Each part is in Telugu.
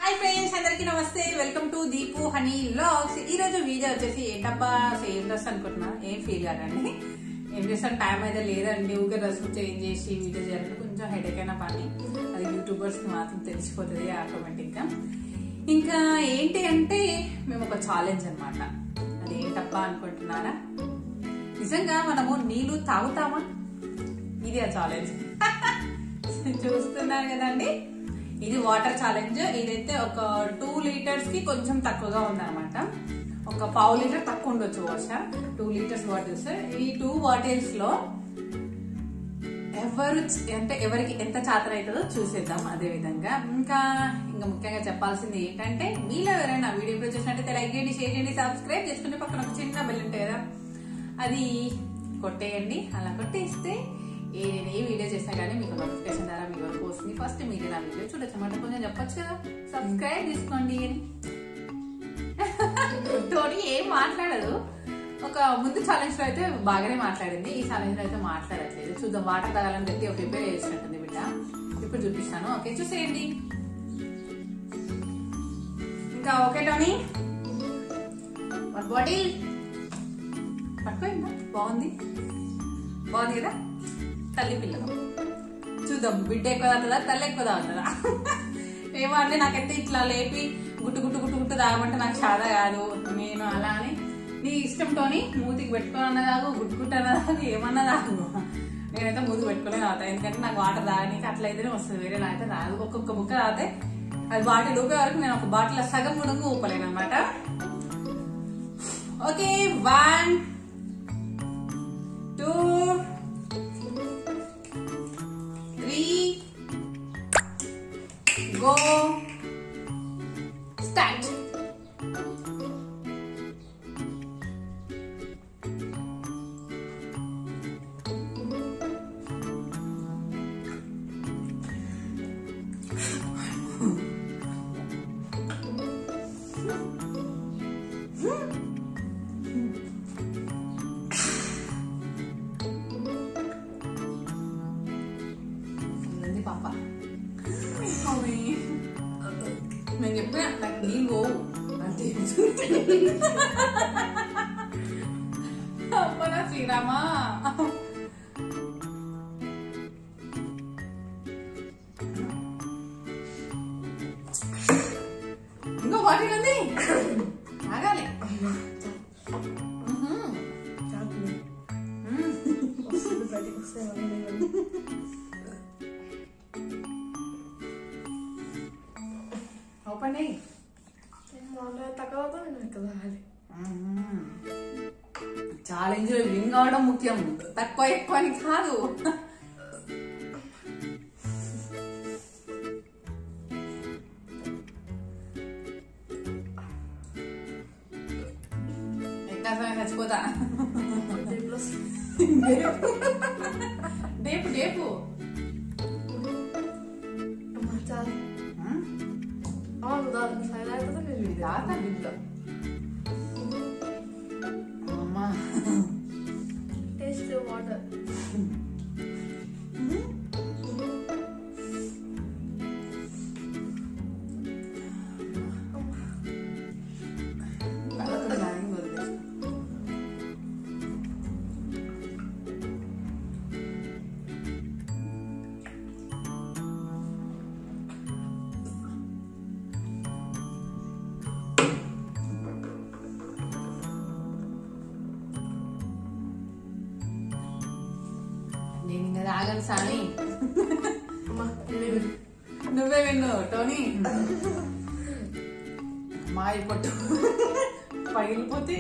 హాయ్ ఫ్రెండ్స్ అందరికి నమస్తే welcome to Deepu honey vlogs ఈ రోజు వీడియో వచ్చేసి ఏంటబ్బా సేమ్ డ్రెస్ అనుకుంటున్నా ఏం ఫీల్ కాదండి ఏం చేస్తాను టైం అయితే లేదండి ఊరికే డ్రెస్ చేంజ్ చేసి వీడియో చేయాలంటే కొంచెం హెడేక్ అయిన పని అది యూట్యూబర్స్ కి మాత్రం తెలిసిపోతుంది ఆటోమేటిక్ గా ఇంకా ఏంటి అంటే మేము ఒక ఛాలెంజ్ అన్నమాట అది ఏంటబ్బా అనుకుంటున్నారా నిజంగా మనము నీళ్లు తాగుతామా ఇది ఆ ఛాలెంజ్ చూస్తున్నారు కదండి ఇది వాటర్ ఛాలెంజ్ ఇదైతే ఒక టూ లీటర్స్ కి కొంచెం తక్కువగా ఉందన్నమాట ఒక పావు లీటర్ తక్కువ ఉండొచ్చు బహుశా టూ లీటర్స్ బాటిల్స్ ఈ టూ బాటిల్స్ లో ఎవరు చ- అంటే ఎవరికి ఎంత చాతన అవుతుందో చూసేద్దాం అదే విధంగా ఇంకా ఇంకా ముఖ్యంగా చెప్పాల్సింది ఏంటంటే మీలో ఎవరైనా వీడియో ఇప్పుడు చూసినట్టయితే లైక్ చేయండి షేర్ చేయండి సబ్స్క్రైబ్ చేసుకుంటే పక్కన ఒక చిన్న బెల్ ఉంటుంది కదా అది కొట్టేయండి అలా కొట్టేస్తే ఏ నేను ఏ వీడియో చేసినా కానీ మీకు నోటిఫికేషన్ ద్వారా మీ వరకు వస్తుంది ఫస్ట్ మీరు నా వీడియో చూడొచ్చు అన్నమాట కొంచెం చెప్పొచ్చు కదా సబ్స్క్రైబ్ చేసుకోండి అని టోనీ ఏం మాట్లాడదు ఒక ముందు ఛాలెంజ్ లో అయితే బాగానే మాట్లాడింది ఈ ఛాలెంజ్ లో అయితే మాట్లాడట్లేదు చూద్దాం వాటర్ తాగాలని పెట్టి ప్రిపేర్ చేసినట్టుంది బిడ్డ ఇప్పుడు చూపిస్తాను ఓకే చూసేయండి ఇంకా ఓకే టోనీ వన్ బాటిల్ పట్టుకోయిందా బాగుంది బాగుంది కదా తల్లి పిల్లలు చూద్దాం బిడ్డ ఎక్కువ తాగుతుందా తల్లి ఎక్కువ తాగుతుందా ఏమో అంటే నాకైతే ఇట్లా లేపి గుట్టు గుట్టు గుట్టు గుట్టు తాగమంటే నాకు చాలా కాదు నేను అలా అని నీ ఇష్టంతోని మూతికి పెట్టుకొని అన్న తాగు గుట్టు గుట్టు అన్న తాగు ఏమన్నా తాగు నేనైతే మూతి పెట్టుకునే తాగుతాను ఎందుకంటే నాకు వాటర్ తాగనీకి అట్లా అయితేనే వస్తుంది వేరే అయితే రాదు ఒక్కొక్క బుక్క తాగితే అది బాటిల్ ఊపే వరకు నేను ఒక బాటిల్ సగం మునుగు ఊపలేను అనమాట okay one two three go start ఉంది పాప అమ్మి. నేను చెప్పిన నాకు నీళ్ళు పోవు అంటే అమ్మనా శ్రీరామా ఇంకో బాటిల్ ఉంది ఆగాలి మ్మ్. మ్మ్. ఓపెన్ అయ్యి ఛాలెంజ్ విన్ కావడం ముఖ్యం తక్కువ ఎక్కువ అని కాదు ఎక్కడ సమయం చచ్చిపోతా డేపు డేపు ఇది రాత బిడ్డ అమ్మా టేస్ట్ వాటర్ కళ్ళతో డాయింగ్ వదిలేసి నేను ఇంకా తాగను సాని నువ్వే విన్ను టోనీ మాయ పొట్టు పగిలిపోతే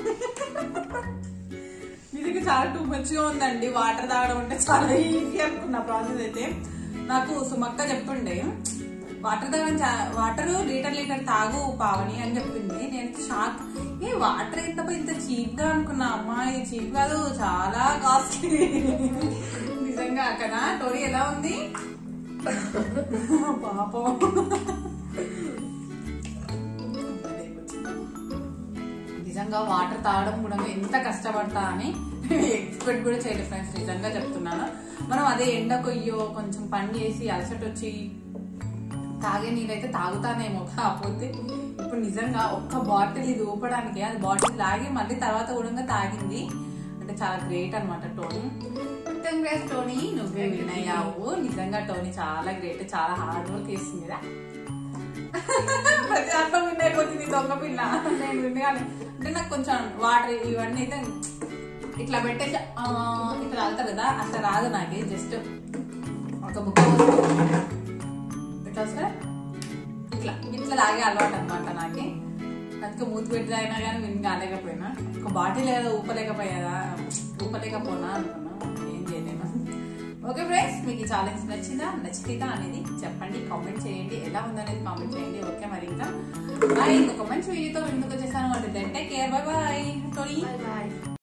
నిజంగా చాలా టూ మంచిగా ఉందండి వాటర్ తాగడం అంటే చాలా ఈజీ అనుకున్న ప్రాసెస్ అయితే నాకు సుమక్క చెప్తుండే వాటర్ తాగడం చా- వాటర్ లీటర్ లీటర్ తాగు పావని అని చెప్పింది నేను షాక్ ఏ వాటర్ ఎంత ఇంత చీప్ గా అనుకున్నా అమ్మాయి చీప్ కాదు చాలా కాస్ట్లీ నిజంగా కదా టోరీ ఎలా ఉంది పాపం నిజంగా వాటర్ తాగడం కూడా ఎంత కష్టపడతా అని ఎక్స్పెక్ట్ కూడా చేయలేదు ఫ్రెండ్స్ నిజంగా చెప్తున్నాను మనం అదే ఎండ కొయ్యో కొంచెం పని చేసి అలసట వచ్చి తాగే నీళ్ళైతే తాగుతానేమో కాకపోతే ఇప్పుడు నిజంగా ఒక్క బాటిల్ ఇది ఊపడానికి అది బాటిల్ తాగి మళ్ళీ తర్వాత కూడా తాగింది అంటే చాలా గ్రేట్ అన్నమాట టోనీ కంగ్రాట్స్ టోనీ నువ్వే విన్ అయ్యావు నిజంగా టోనీ చాలా గ్రేట్ చాలా హార్డ్ వర్క్ చేసింది కదా ప్రతి దాంట్లో విన్ అయిపోతుంది ఈ దొంగ పిల్ల నేను విన్ కానీ అంటే నాకు కొంచెం వాటర్ ఇవన్నీ అయితే ఇట్లా పెట్టేసి ఆ, ఇట్లా తాగుతారు కదా అట్లా రాదు నాకు జస్ట్ ఒక బుక్క ఇట్లా వస్తే ఇట్లా ఇట్లా తాగే అలవాటు అనమాట నాకు అందుకే మూతి పెట్టి తాగినా కానీ విన్ కాలేకపోయినా ఒక బాటిల్ ఏదో ఊపలేకపోయాదా ఊపలేకపోనా అనుకున్నా ఏం చేయలేను ఓకే ఫ్రెండ్స్ మీకు ఈ ఛాలెంజ్ నచ్చిందా నచ్చితే అనేది చెప్పండి కామెంట్ చేయండి ఎలా ఉందనేది కామెంట్ చేయండి ఓకే మరి ఇంకా బాయ్ ఇంకొక మంచి వీడియోతో ఎందుకు వచ్చేసాను అంటే take care bye bye Tony bye bye